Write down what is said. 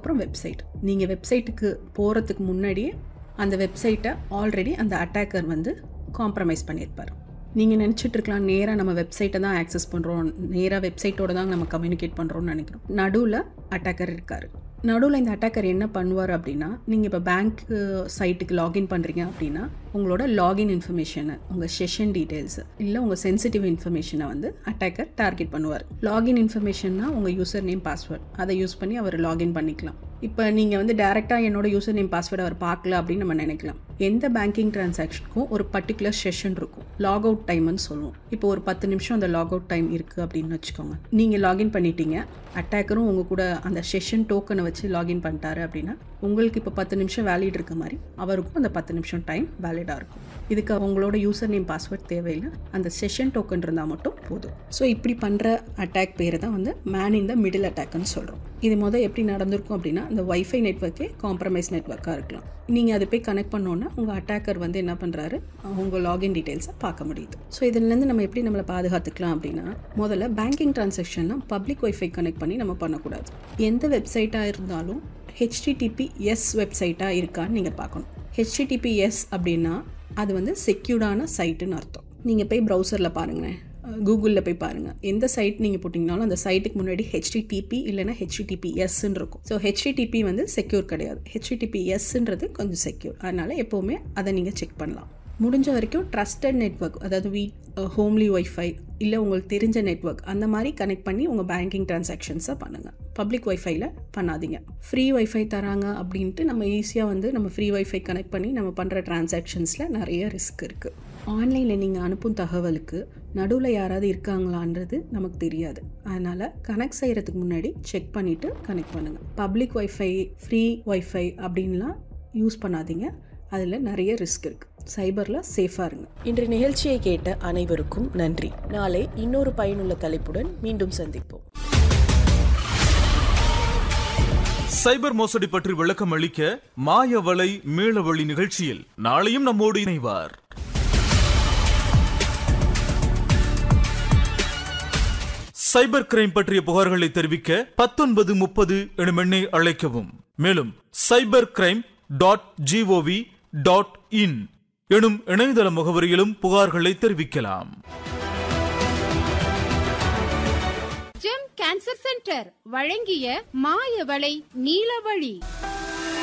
அதுக்கப்புறம் வெப்சைட் நீங்கள் வெப்சைட்டுக்கு போகிறதுக்கு முன்னாடியே அந்த வெப்சைட்டை ஆல்ரெடி அந்த அட்டாக்கர் வந்து காம்ப்ரமைஸ் பண்ணியிருப்பார் நீங்கள் நினச்சிட்டு இருக்கலாம் நேராக நம்ம வெப்சைட்டை தான் ஆக்சஸ் பண்ணுறோம் நேராக வெப்சைட்டோட தான் நம்ம கம்யூனிகேட் பண்ணுறோம்னு நினைக்கிறோம் நடுவில் அட்டாக்கர் இருக்கார் நடுவில் இந்த அட்டாக்கர் என்ன பண்ணுவார் அப்படின்னா நீங்கள் இப்போ பேங்க் சைட்டுக்கு லாகின் பண்ணுறீங்க அப்படின்னா உங்களோட லாகின் இன்ஃபர்மேஷனை உங்கள் செஷன் டீட்டெயில்ஸ் இல்லை உங்கள் சென்சிட்டிவ் இன்ஃபர்மேஷனை வந்து அட்டாக்கர் டார்கெட் பண்ணுவார் லாகின் இன்ஃபர்மேஷன்னா உங்கள் யூசர் நேம் பாஸ்வேர்ட் அதை யூஸ் பண்ணி அவர் லாகின் பண்ணிக்கலாம் இப்போ நீங்கள் வந்து டேரெக்டாக என்னோட யூசர் நேம் பாஸ்வேர்டு அவர் பார்க்கல அப்படின்னு நம்ம நினைக்கலாம் எந்த பேங்கிங் டிரான்சாக்ஷனுக்கும் ஒரு பர்டிகுலர் செஷன் இருக்கும் லாக் அவுட் டைம்னு சொல்லுவோம் இப்போ ஒரு பத்து நிமிஷம் அந்த லாக் அவுட் டைம் இருக்குது அப்படின்னு வச்சுக்கோங்க நீங்கள் லாகின் பண்ணிட்டீங்க அட்டாக்கரும் உங்கள் கூட அந்த செஷன் டோக்கனை வச்சு லாகின் பண்ணிட்டாரு அப்படின்னா உங்களுக்கு இப்போ பத்து நிமிஷம் வேலிட் இருக்க மாதிரி அவருக்கும் அந்த பத்து நிமிஷம் டைம் வேலிடாக இருக்கும் இதுக்கு அவங்களோட யூசர் நேம் பாஸ்வேர்ட் தேவையில்லை அந்த செஷன் டோக்கன் இருந்தால் மட்டும் போதும் ஸோ இப்படி பண்ணுற அட்டாக் பேர் தான் வந்து மேன் இன் த மிடில் அட்டாக்னு சொல்கிறோம் இது மொதல் எப்படி நடந்திருக்கும் அப்படின்னா அந்த வைஃபை நெட்ஒர்க்கே காம்ப்ரமைஸ் நெட்ஒர்க்காக இருக்கலாம் நீங்கள் அதை போய் கனெக்ட் பண்ணோன்னா உங்கள் அட்டாக்கர் வந்து என்ன பண்ணுறாரு உங்கள் லாகின் டீட்டெயில்ஸை பார்க்க முடியுது ஸோ இதுலேருந்து நம்ம எப்படி நம்மளை பாதுகாத்துக்கலாம் அப்படின்னா முதல்ல பேங்கிங் டிரான்சாக்ஷன்லாம் பப்ளிக் வைஃபை கனெக்ட் பண்ணி நம்ம பண்ணக்கூடாது எந்த வெப்சைட்டாக இருந்தாலும் ஹெச்டிடிபி எஸ் வெப்சைட்டாக இருக்கான்னு நீங்கள் பார்க்கணும் ஹெச்டிடிபி எஸ் அப்படின்னா அது வந்து செக்யூர்டான சைட்டுன்னு அர்த்தம் நீங்கள் போய் ப்ரௌசரில் பாருங்களேன் கூகுளில் போய் பாருங்கள் எந்த சைட் நீங்கள் போட்டிங்கனாலும் அந்த சைட்டுக்கு முன்னாடி ஹெச்டிடிபி இல்லைனா ஹெச்டிடிபி எஸ்ன்னு இருக்கும் ஸோ ஹெச்டிடிபி வந்து செக்யூர் கிடையாது ஹெச்டிடிபி எஸ்ன்றது கொஞ்சம் செக்யூர் அதனால் எப்போவுமே அதை நீங்கள் செக் பண்ணலாம் முடிஞ்ச வரைக்கும் ட்ரஸ்டட் நெட்ஒர்க் அதாவது வீட் ஹோம்லி ஒய்ஃபை இல்லை உங்களுக்கு தெரிஞ்ச நெட்ஒர்க் அந்த மாதிரி கனெக்ட் பண்ணி உங்கள் பேங்கிங் டிரான்சாக்ஷன்ஸை பண்ணுங்கள் பப்ளிக் ஒய்ஃபைல பண்ணாதீங்க ஃப்ரீ ஒய்ஃபை தராங்க அப்படின்ட்டு நம்ம ஈஸியாக வந்து நம்ம ஃப்ரீ ஒய்ஃபை கனெக்ட் பண்ணி நம்ம பண்ணுற டிரான்சாக்ஷன்ஸில் நிறைய ரிஸ்க் இருக்குது ஆன்லைனில் நீங்கள் அனுப்பும் தகவலுக்கு நடுவில் யாராவது இருக்காங்களான்றது நமக்கு தெரியாது அதனால் கனெக்ட் செய்கிறதுக்கு முன்னாடி செக் பண்ணிவிட்டு கனெக்ட் பண்ணுங்கள் பப்ளிக் ஒய்ஃபை ஃப்ரீ ஒய்ஃபை அப்படின்லாம் யூஸ் பண்ணாதீங்க அதில் நிறைய ரிஸ்க் இருக்குது சைபரில் சேஃபாக இருங்க இன்று நிகழ்ச்சியை கேட்ட அனைவருக்கும் நன்றி நாளை இன்னொரு பயனுள்ள தலைப்புடன் மீண்டும் சந்திப்போம் சைபர் மோசடி பற்றி விளக்கம் அளிக்க மாயவலை மீளவழி நிகழ்ச்சியில் நாளையும் நம்மோடு இணைவார் சைபர் கிரைம் பற்றிய புகார்களை தெரிவிக்க பத்தொன்பது முப்பது எனும் எண்ணை அழைக்கவும் மேலும் cyber crime dot GOV dot in எனும் இணையதள முகவரியிலும் புகார்களை தெரிவிக்கலாம் ஜெம் கேன்சர் சென்டர் வழங்கிய மாயவளை நீலவழி